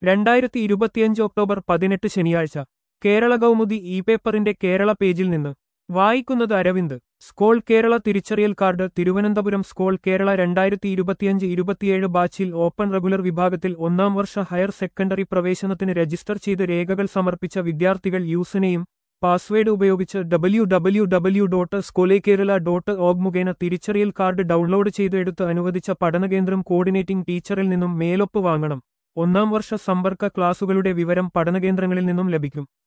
രണ്ടായിരത്തി ഇരുപത്തിയഞ്ച് ഒക്ടോബർ പതിനെട്ട് ശനിയാഴ്ച കേരള കൗമുദി ഇ പേപ്പറിന്റെ കേരള പേജിൽ നിന്ന് വായിക്കുന്നത് അരവിന്ദ് സ്കോൾ കേരള തിരിച്ചറിയൽ കാർഡ് തിരുവനന്തപുരം സ്കോൾ കേരള രണ്ടായിരത്തി ഇരുപത്തിയഞ്ച് ഇരുപത്തിയേഴ് ബാച്ചിൽ ഓപ്പൺ റെഗുലർ വിഭാഗത്തിൽ ഒന്നാം വർഷ ഹയർ സെക്കൻഡറി പ്രവേശനത്തിന് രജിസ്റ്റർ ചെയ്ത് രേഖകൾ സമർപ്പിച്ച വിദ്യാർത്ഥികൾ യൂസനെയും പാസ്വേഡ് ഉപയോഗിച്ച് W W W dot Scole Kerala dot org മുഖേന തിരിച്ചറിയൽ കാർഡ് ഡൗൺലോഡ് ചെയ്ത് എടുത്ത് അനുവദിച്ച പഠനകേന്ദ്രം കോർഡിനേറ്റിംഗ് ടീച്ചറിൽ നിന്നും മേലൊപ്പ് വാങ്ങണം ഒന്നാം വർഷ സമ്പർക്ക ക്ലാസുകളുടെ വിവരം പഠനകേന്ദ്രങ്ങളിൽ നിന്നും ലഭിക്കും